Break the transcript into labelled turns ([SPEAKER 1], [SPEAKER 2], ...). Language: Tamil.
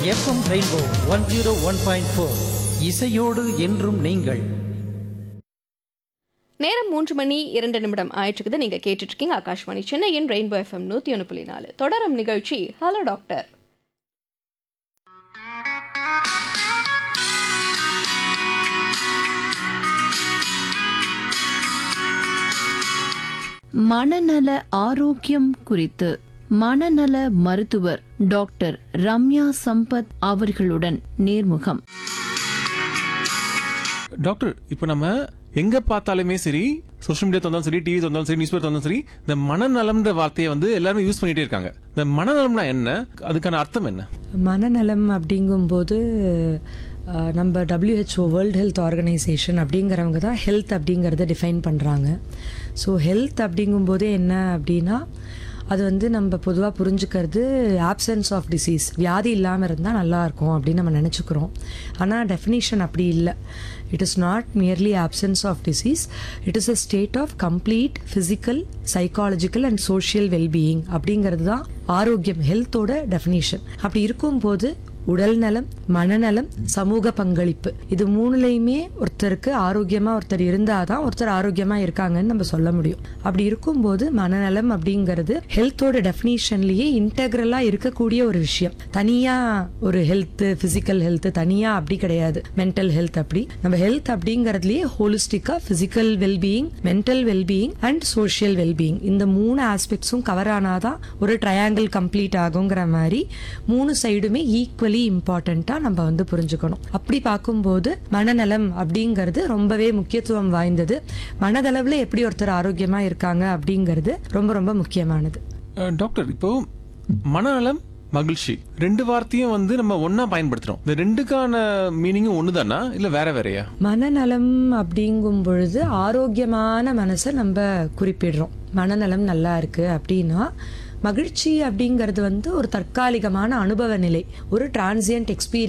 [SPEAKER 1] FM rainbow one zero one point four இசையோடு என்றும் நீங்கள்
[SPEAKER 2] நேரம் மூன்று மணி இரண்டு நிமிடம் ஆயிட்டுருக்குது நீங்க கேட்டுட்டு இருக்கீங்க ஆகாஷ்வாணி சென்னையின் ரெயின்போ எஃப்எம் நூத்தி ஒன்று புள்ளி நாலு தொடரும் நிகழ்ச்சி ஹலோ டாக்டர்
[SPEAKER 3] மனநல ஆரோக்கியம் குறித்து மனநல மருத்துவர் டாக்டர் ரம்யா சம்பத் அவர்களுடன் நேர்முகம்
[SPEAKER 4] டாக்டர் இப்போ நம்ம எங்க பார்த்தாலுமே சரி சோஷியல் மீடியா தந்தாலும் சரி டிவி தந்தாலும் சரி நியூஸ் பேப்பர் தந்தாலும் சரி இந்த மனநலம்ன்ற வார்த்தையை வந்து எல்லாருமே யூஸ் பண்ணிட்டே இருக்காங்க இந்த மனநலம்னா என்ன அதுக்கான அர்த்தம் என்ன
[SPEAKER 5] மனநலம் அப்படிங்கும்போது அஹ், நம்ம WHO வேர்ல்ட் ஹெல்த் ஆர்கனைசேஷன் அப்படிங்கிறவங்க தான் ஹெல்த் அப்படிங்கிறத டிஃபைன் பண்ணுறாங்க ஸோ ஹெல்த் அப்படிங்கும்போதே என்ன அப்படின்னா அது வந்து நம்ம பொதுவாக புரிஞ்சுக்கிறது ஆப்சன்ஸ் ஆஃப் டிசீஸ் வியாதி இல்லாமல் இருந்தால் நல்லாயிருக்கும் அப்படின்னு நம்ம நினச்சிக்கிறோம் ஆனால் டெஃபினிஷன் அப்படி இல்லை it is not merely absence of disease it is a state of complete physical psychological and social wellbeing அப்படிங்கிறது தான் ஆரோக்கியம் ஹெல்த்தோட டெஃபினிஷன் அப்படி இருக்கும்போது உடல் நலம் மனநலம் சமூக பங்களிப்பு இது மூணுலையுமே ஒருத்தருக்கு ஆரோக்கியமா ஒருத்தர் இருந்தாதான் ஒருத்தர் ஆரோக்கியமா இருக்காங்கன்னு நம்ம சொல்ல முடியும் அப்படி இருக்கும்போது மனநலம் அப்படிங்கிறது ஹெல்த்தோட டெஃபினிஷன்லயே இன்டெக்ரலா இருக்கக்கூடிய ஒரு விஷயம் தனியா ஒரு ஹெல்த் பிசிக்கல் ஹெல்த் தனியா அப்படி கிடையாது மென்டல் ஹெல்த் அப்படி நம்ம ஹெல்த் அப்படிங்கறதுலயே ஹோலிஸ்டிக்கா physical wellbeing mental wellbeing and social wellbeing இந்த மூணு ஆஸ்பெக்ட்ஸும் கவர் ஆனாதான் ஒரு ட்ரையாங்கிள் கம்ப்ளீட் ஆகுங்கிற மாதிரி மூணு சைடுமே ஈக்குவலி இம்பார்ட்டண்ட்டா நம்ம வந்து புரிஞ்சுக்கணும் அப்படி பார்க்கும்போது மனநலம் அப்படிங்கிறது ரொம்பவே முக்கியத்துவம் வாய்ந்தது மனதளவுல எப்படி ஒருத்தர் ஆரோக்கியமா இருக்காங்க அப்படிங்கிறது ரொம்ப ரொம்ப முக்கியமானது
[SPEAKER 4] அஹ், டாக்டர் இப்போ மனநலம் மகிழ்ச்சி ரெண்டு வார்த்தையும் வந்து நம்ம ஒண்ணா பயன்படுத்துறோம் இந்த ரெண்டுக்கான மீனிங்கும் ஒண்ணுதானா இல்ல வேற வேறயா
[SPEAKER 5] மனநலம் அப்படிங்கும் பொழுது ஆரோக்கியமான மனசை நம்ம குறிப்பிடுறோம் மனநலம் நல்லா இருக்கு அப்படின்னா மகிழ்ச்சி அப்படிங்கிறது வந்து ஒரு தற்காலிகமான அனுபவ நிலை ஒரு டிரான்சியன்ட் எக்ஸ்பீரியன்ஸ்